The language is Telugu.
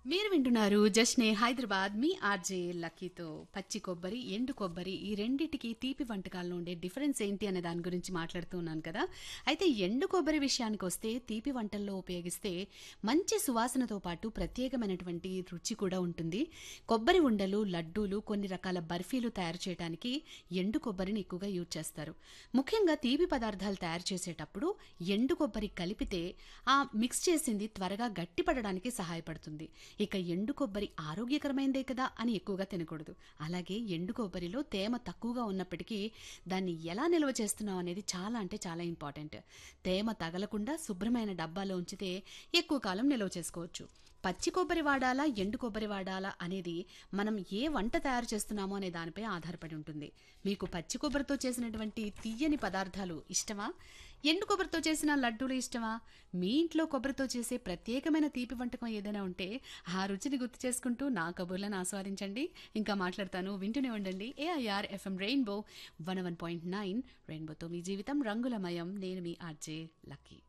మీరు వింటున్నారు జస్నే హైదరాబాద్ మీ ఆర్జే లక్కీతో పచ్చి కొబ్బరి ఎండు కొబ్బరి ఈ రెండిటికి తీపి వంటకాల్లో ఉండే డిఫరెన్స్ ఏంటి అనే దాని గురించి మాట్లాడుతూ ఉన్నాను కదా అయితే ఎండు కొబ్బరి విషయానికి వస్తే తీపి వంటల్లో ఉపయోగిస్తే మంచి సువాసనతో పాటు ప్రత్యేకమైనటువంటి రుచి కూడా ఉంటుంది కొబ్బరి ఉండలు లడ్డూలు కొన్ని రకాల బర్ఫీలు తయారు చేయడానికి ఎండు కొబ్బరిని ఎక్కువగా యూజ్ చేస్తారు ముఖ్యంగా తీపి పదార్థాలు తయారు చేసేటప్పుడు ఎండు కొబ్బరి కలిపితే ఆ మిక్స్ చేసింది త్వరగా గట్టిపడడానికి సహాయపడుతుంది ఇక ఎండు కొబ్బరి ఆరోగ్యకరమైందే కదా అని ఎక్కువగా తినకూడదు అలాగే ఎండు కొబ్బరిలో తేమ తక్కువగా ఉన్నప్పటికీ దాన్ని ఎలా నిల్వ చేస్తున్నాం అనేది చాలా అంటే చాలా ఇంపార్టెంట్ తేమ తగలకుండా శుభ్రమైన డబ్బాలో ఉంచితే ఎక్కువ కాలం నిల్వ చేసుకోవచ్చు పచ్చి కొబ్బరి వాడాలా ఎండు కొబ్బరి వాడాలా అనేది మనం ఏ వంట తయారు చేస్తున్నామో అనే దానిపై ఆధారపడి ఉంటుంది మీకు పచ్చి కొబ్బరితో చేసినటువంటి తీయని పదార్థాలు ఇష్టమా ఎండు కొబ్బరితో చేసిన లడ్డూలు ఇష్టమా మీ ఇంట్లో కొబ్బరితో చేసే ప్రత్యేకమైన తీపి వంటకం ఏదైనా ఉంటే ఆ రుచిని గుర్తు చేసుకుంటూ నా కబుర్లను ఆస్వాదించండి ఇంకా మాట్లాడతాను వింటూనే ఉండండి AIR FM rainbow one one point nine రెయిన్బోతో మీ జీవితం రంగులమయం నేను మీ ఆర్జే లక్కీ